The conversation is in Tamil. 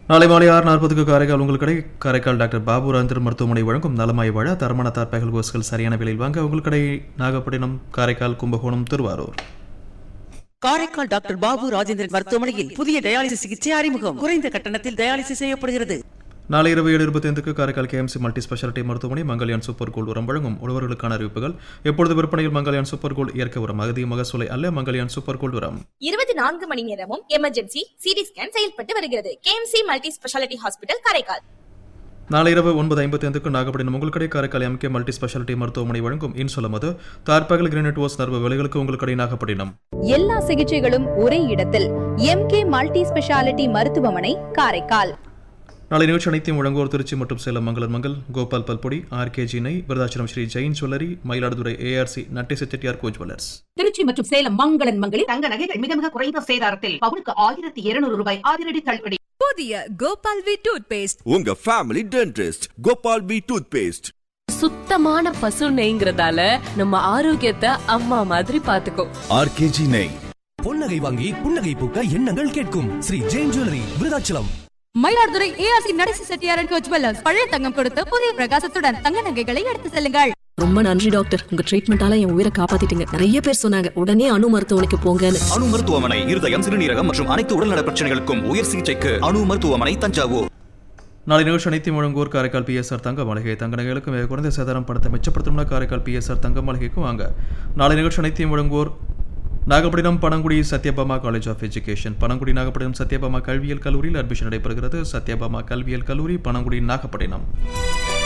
நாளை மாலை ஆறு நாற்பதுக்கு காரைக்கால் உங்கள் கடை காரைக்கால் டாக்டர் பாபு ராந்தர் மருத்துவமனை வழங்கும் நலமாய் வாழ தரமான தார்பேகல் கோஸ்கள் சரியான விலையில் வாங்க உங்கள் கடை நாகப்பட்டினம் காரைக்கால் கும்பகோணம் திருவாரூர் காரைக்கால் டாக்டர் பாபு ராஜேந்திரன் மருத்துவமனையில் புதிய டயாலிசிஸ் சிகிச்சை அறிமுகம் குறைந்த கட்டணத்தில் டயாலிசிஸ் செய்யப்படுகிறது நாளை இரவு ஏழு இருபத்தைந்துக்கு காரைக்கால் கேஎம்சி மல்டி ஸ்பெஷாலிட்டி மருத்துவமனை மங்கல்யான் சூப்பர் கோல்ட் உரம் வழங்கும் உழவர்களுக்கான அறிவிப்புகள் எப்பொழுது விற்பனையில் மங்கல்யான் சூப்பர் கோல்ட் இயற்கை உரம் அகதிய மகசூலை அல்ல மங்கல்யான் சூப்பர் கோல்ட் உரம் இருபத்தி நான்கு மணி நேரமும் எமர்ஜென்சி சிடி ஸ்கேன் செயல்பட்டு வருகிறது KMC multi speciality hospital Karaikal நாளை இரவு ஒன்பது ஐம்பத்தி ஐந்துக்கு நாகப்பட்டினம் உங்கள் கடை காரைக்கால் எம்கே மல்டி ஸ்பெஷாலிட்டி மருத்துவமனை வழங்கும் இன்சொலமது தார்பகல் கிரீனட் ஓஸ் நர்வு விலைகளுக்கு உங்கள் கடை நாகப்பட்டினம் எல்லா சிகிச்சைகளும் ஒரே இடத்தில் எம்கே மல்டி ஸ்பெஷாலிட்டி மருத்துவமனை காரைக்கால் நாளை நிகழ்ச்சி அனைத்தையும் வழங்குவோர் திருச்சி மற்றும் சேலம் மங்களன் மங்கள் கோபால் பல்பொடி ஆர்கேஜி நெய் Virudhachalam Sri Jain jewellery Mayiladuthurai ARC Natesa Chettiar co jewellers Trichy மற்றும் சேலம் மங்களன் மங்களில் தங்க நகைகள் மிக மிக குறைந்த சேதாரத்தில் பவுனுக்கு ஆயிரத்தி இருநூறு ரூபாய் அதிரடி தள்ளுபடி புதிய கோபால் வி டூத் பேஸ்ட் உங்க family dentist Gopal P toothpaste சுத்தமான பசு நெய்ங்கிறதால நம்ம ஆரோக்கியத்தை அம்மா மாதிரி பாத்துக்கோ ஆர்கேஜி நெய் பொன்னகை வாங்கி புன்னகை பூக்க எண்ணங்கள் கேட்கும் ஸ்ரீ ஜெயின் ஜுவல்லரி விருதாச்சலம் மயிலாடுதுறை ஏஆர்சி நடேசி செட்டியாரன் கோ ஜுவல்லர்ஸ் பழைய தங்கம் கொடுத்து புதிய பிரகாசத்துடன் தங்க நகைகளை எடுத்து செல்லுங்கள் ரொம்ப நன்றி டாக்டர் உங்க ட்ரீட்மெண்டால என் உயிரை காப்பாத்திட்டீங்க நிறைய பேர் சொன்னாங்க உடனே அணு மருத்துவமனைக்கு போங்கன்னு அணு மருத்துவமனை இருதயம் சிறுநீரகம் மற்றும் அனைத்து உடல்நல பிரச்சனைகளுக்கும் உயர் சிகிச்சைக்கு அணு மருத்துவமனை தஞ்சாவூர் நாளை நிகழ்ச்சி அனைத்தையும் வழங்குவோர் காரைக்கால் பிஎஸ்ஆர் தங்க மாளிகை தங்க நகைகளுக்கு மிக குறைந்த சேதாரம் படத்தை மிச்சப்படுத்தணும்னா காரைக்கால் பிஎஸ்ஆர் தங்க மாளிகைக்கு வாங்க நாளை நிகழ்ச்சி அனைத்தையும் வழங்குவோர் Nagapattinam Panangudi Sathyabama college of education Panangudi Nagapattinam Sathyabama கல்வியியல் கல்லூரியில் அட்மிஷன் நடைபெறுகிறது சத்யபாமா கல்வியியல் கல்லூரி பனங்குடி நாகப்பட்டினம்